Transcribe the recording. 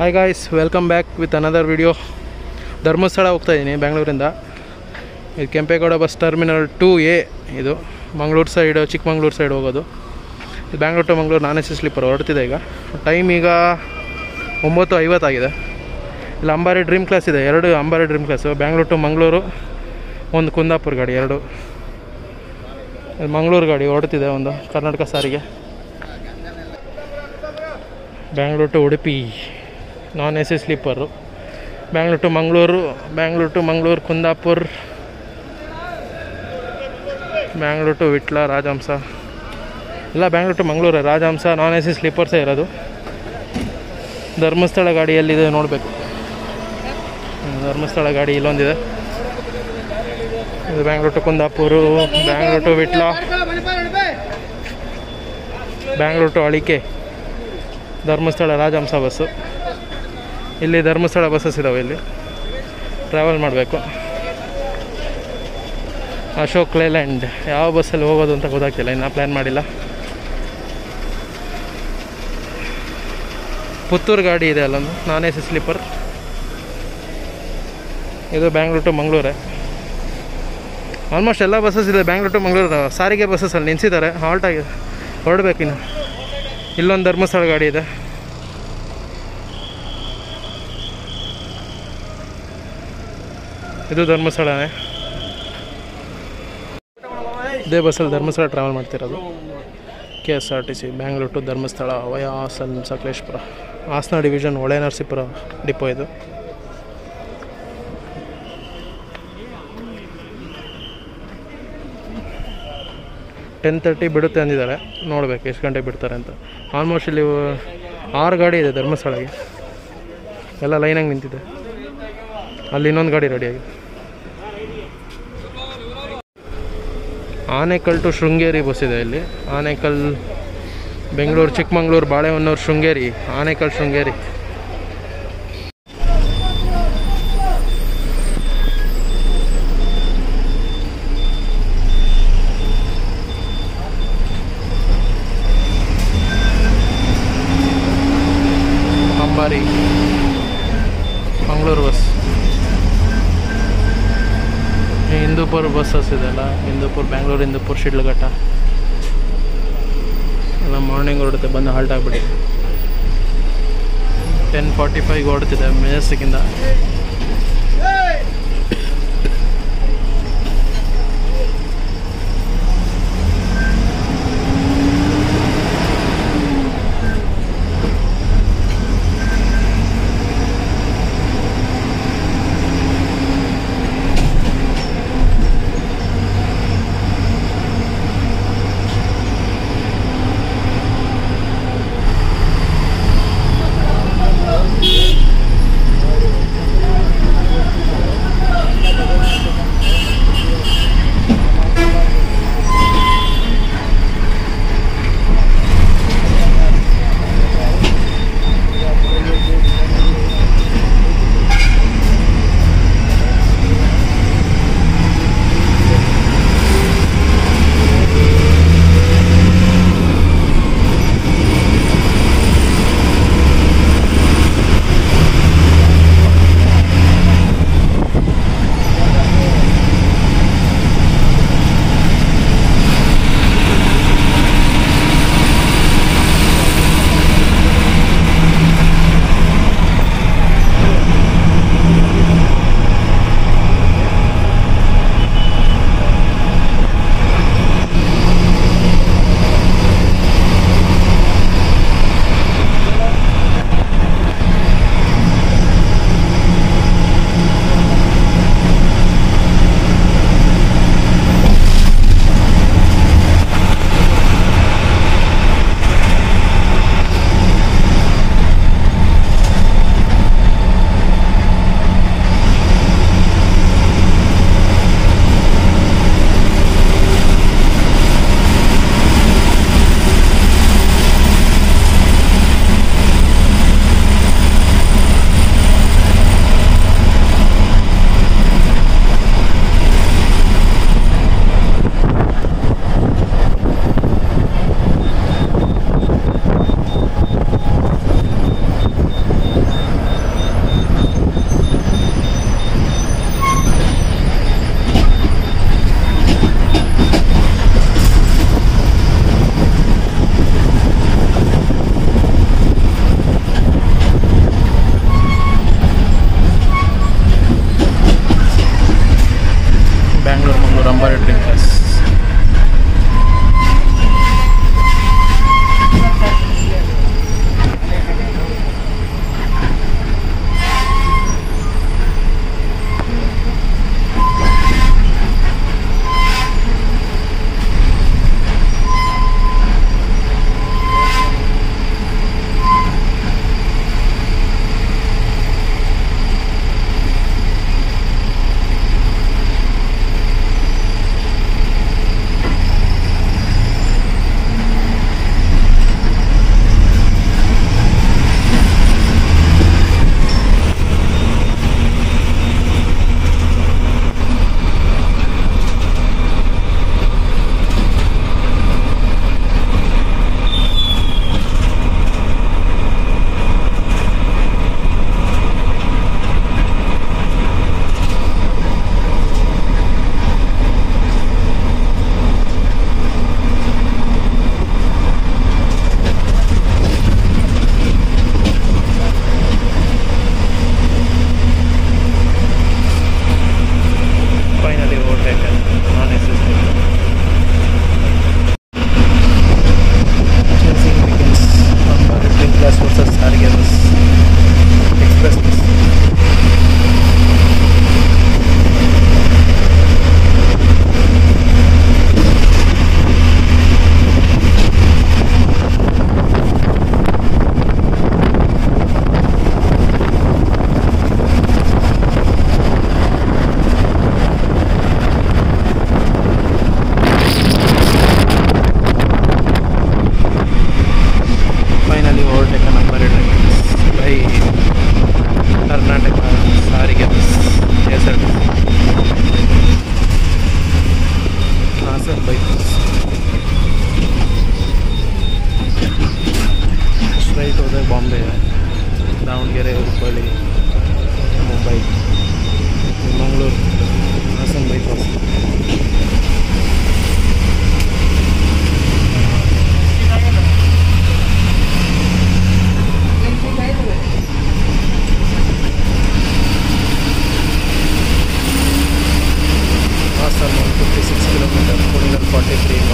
Hi guys welcome back with another video Dharmasthala ಹೋಗ್ತಾ ಇದ್ದೀನಿ ಬೆಂಗಳೂರಿಂದ ಇದು Kempegowda bus terminal two A ಇದು ಮಂಗಳೂರು ಸೈಡ್ ಚಿಕ್ಕಮಂಗ್ಳೂರು ಸೈಡ್ ಹೋಗೋದು ಇದು Bangalore to Mangaluru non A C sleeper ಹೊರಡ್ತಿದೆ ಈಗ ಟೈಮ್ ಈಗ ಒಂಬತ್ತು ಐವತ್ತಾಗಿದೆ ಇಲ್ಲಿ ಅಂಬಾರಿ ಡ್ರೀಮ್ ಕ್ಲಾಸ್ ಇದೆ ಎರಡು Ambari dream class Bangalore to Mangaluru ಒಂದು ಕುಂದಾಪುರ ಗಾಡಿ ಎರಡು ಇದು ಮಂಗಳೂರು ಗಾಡಿ ಹೊರಡ್ತಿದೆ ಒಂದು Karnataka Sarige Bangalore to Udupi non A C sleeper Bangalore to Mangaluru Bangalore to Mangaluru Kundapur Bangalore to Vitla Rajahamsa ಇಲ್ಲ Bangalore to Mangaluru Rajahamsa non A C ಸ್ಲೀಪರ್ಸೇ ಇರೋದು ಧರ್ಮಸ್ಥಳ ಗಾಡಿ ಎಲ್ಲಿದೆ ನೋಡಬೇಕು ಧರ್ಮಸ್ಥಳ ಗಾಡಿ ಇಲ್ಲೊಂದಿದೆ ಇದು Bangalore to Kundapura Bangalore to Vitla Bangalore to Alike Dharmasthala Rajahamsa bus ಇಲ್ಲಿ ಧರ್ಮಸ್ಥಳ ಬಸ್ಸಸ್ ಇದ್ದಾವೆ ಇಲ್ಲಿ ಟ್ರಾವೆಲ್ ಮಾಡಬೇಕು ಅಶೋಕ್ ಲೇಲ್ಯಾಂಡ್ ಯಾವ ಬಸ್ಸಲ್ಲಿ ಹೋಗೋದು ಅಂತ ಗೊತ್ತಾಗ್ತಿಲ್ಲ ಇನ್ನೂ ಪ್ಲ್ಯಾನ್ ಮಾಡಿಲ್ಲ ಪುತ್ತೂರು ಗಾಡಿ ಇದೆ ಅಲ್ಲೊಂದು ನಾನ್ ಎ ಸಿ ಸ್ಲೀಪರ್ ಇದು ಬ್ಯಾಂಗ್ಳೂರು ಟು ಮಂಗಳೂರೇ ಆಲ್ಮೋಸ್ಟ್ ಎಲ್ಲ ಬಸ್ಸಸ್ ಇದೆ ಬ್ಯಾಂಗ್ಳೂರು ಟು ಮಂಗಳೂರು ಸಾರಿಗೆ ಬಸ್ಸಸ್ಸಲ್ಲಿ ನಿಲ್ಲಿಸಿದ್ದಾರೆ ಹಾಲ್ಟ್ ಆಗಿದೆ ಹೊರಡ್ಬೇಕಿನ್ನು ಇಲ್ಲೊಂದು ಧರ್ಮಸ್ಥಳ ಗಾಡಿ ಇದೆ ಇದು ಧರ್ಮಸ್ಥಳನೇ ಇದೇ ಬಸ್ಸಲ್ಲಿ ಧರ್ಮಸ್ಥಳ ಟ್ರಾವೆಲ್ ಮಾಡ್ತಿರೋದು K S R T C Bangalore to Dharmasthala via Hassan Sakleshpur Hassan division Hole Narasipura depot ಇದು ಟೆನ್ ತರ್ಟಿ ಬಿಡುತ್ತೆ ಅಂದಿದ್ದಾರೆ ನೋಡ್ಬೇಕು ಎಷ್ಟು ಗಂಟೆಗೆ ಬಿಡ್ತಾರೆ ಅಂತ ಆಲ್ಮೋಸ್ಟ್ ಇಲ್ಲಿ ಆರು ಗಾಡಿ ಇದೆ ಧರ್ಮಸ್ಥಳಗೆ ಎಲ್ಲ ಲೈನಾಗಿ ನಿಂತಿದೆ ಅಲ್ಲಿ ಇನ್ನೊಂದು ಗಾಡಿ ರೆಡಿಯಾಗಿದೆ ಆನೇಕಲ್ ಟು ಶೃಂಗೇರಿ ಬಸ್ ಇದೆ ಇಲ್ಲಿ ಆನೇಕಲ್ ಬೆಂಗಳೂರು ಚಿಕ್ಕಮಂಗ್ಳೂರು ಬಾಳೆಹೊನ್ನೂರು ಶೃಂಗೇರಿ ಆನೇಕಲ್ ಶೃಂಗೇರಿ ಅಂಬಾರಿ ಮಂಗಳೂರು ಬಸ್ ಈ ಹಿಂದೂಪುರ ಬಸ್ಸಸ್ ಇದೆಲ್ಲ ಹಿಂದೂಪುರ್ ಬ್ಯಾಂಗ್ಳೂರು ಹಿಂದೂಪುರ್ ಶಿಡ್ಲಘಟ್ಟ ಎಲ್ಲ ಮಾರ್ನಿಂಗ್ ಹೊರಡುತ್ತೆ ಬಂದು ಹಾಲ್ಟ್ ಆಗಿಬಿಡಿ ಟೆನ್ ಫಾರ್ಟಿ ಫೈವ್ಗೆ ಹೊರಡ್ತಿದೆ ಮೆಜೆಸ್ಟಿಕ್ಕಿಂದ number dream class Finally overtaken. Non-existent. Chasing begins. Number dream class versus Sarige bus express bus finally overtaken number dream bye Karnataka Sarige bus S R Hassan by straight ಹೋದರೆ Bombay Davanagere Hubballi Mumbai Mangaluru Hassan bypass Hassan one fifty six kilometre Kunigal forty three